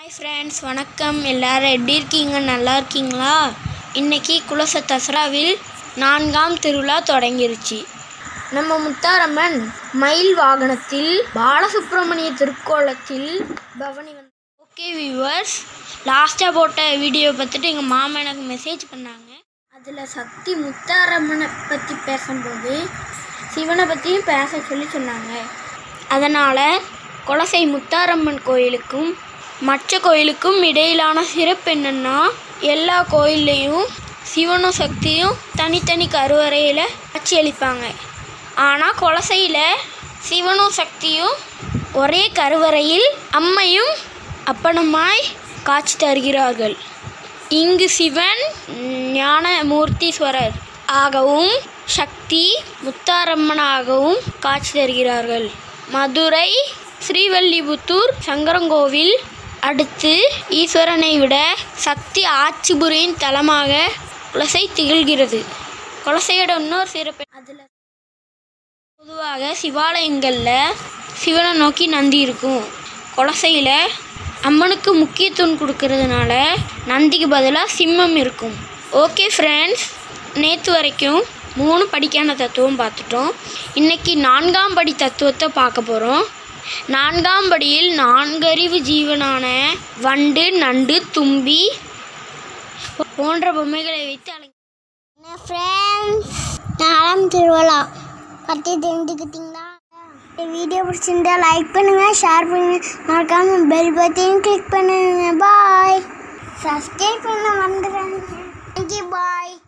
hi friends வணக்கம் எல்லாரும் எப்படி இருக்கீங்க நல்லா இருக்கீங்களா இன்னைக்கு குலச தசராவில் நான்காம் திருவிழா தொடங்கிருச்சு நம்ம முத்தாரம்மன் மயில் வாகனத்தில் பாலசுப்ரமணிய திருக்கோலத்தில் பவனி வந்து ஓகே வியூவர்ஸ் லாஸ்ட்டாக போட்ட வீடியோ பார்த்துட்டு எங்கள் மாமா எனக்கு மெசேஜ் பண்ணாங்க அதில் சக்தி முத்தாரம்மனை பற்றி பேசும்போது சிவனை பற்றியும் பேச சொல்லி சொன்னாங்க அதனால் குலசை முத்தாரம்மன் கோயிலுக்கும் மற்ற கோயிலுக்கும் இடையிலான சிறப்பு என்னென்னா எல்லா கோயில்லையும் சிவனும் சக்தியும் தனித்தனி கருவறையில் காட்சியளிப்பாங்க ஆனால் குலசையில் சிவனும் சக்தியும் ஒரே கருவறையில் அம்மையும் அப்பனுமாய் காட்சி தருகிறார்கள் இங்கு சிவன் ஞானமூர்த்தீஸ்வரர் ஆகவும் சக்தி முத்தாரம்மனாகவும் காட்சி தருகிறார்கள் மதுரை ஸ்ரீவல்லிபுத்தூர் சங்கரங்கோவில் அடுத்து ஈஸ்வரனை விட சக்தி ஆட்சி புரியும் தலமாக குலசை திகழ்கிறது குலசையோட இன்னொரு சிறப்பு அதில் பொதுவாக சிவாலயங்களில் சிவனை நோக்கி நந்தி இருக்கும் குலசையில் அம்மனுக்கு முக்கியத்துவம் கொடுக்கறதுனால நந்திக்கு பதிலாக சிம்மம் இருக்கும் ஓகே ஃப்ரெண்ட்ஸ் நேற்று வரைக்கும் மூணு படிக்கான தத்துவம் பார்த்துட்டோம் இன்னைக்கு நான்காம் படி தத்துவத்தை பார்க்க போகிறோம் நான்காம் படியில் நான்கறிவு ஜீவனான வண்டு நண்டு தும்பி போன்ற பொம்மைகளை வைத்து அலங்க ஃப்ரெண்ட்ஸ் நாலாம் திருவிழா பற்றி தெரிஞ்சுக்கிட்டீங்களா இந்த வீடியோ பிடிச்சிருந்தா லைக் பண்ணுங்க ஷேர் பண்ணுங்க மறக்காம பெல் பட்டையும் கிளிக் பண்ணுங்க பாய் சப்ஸ்கிரைப் பண்ண மறந்துடாதீங்க தேங்க்யூ பாய்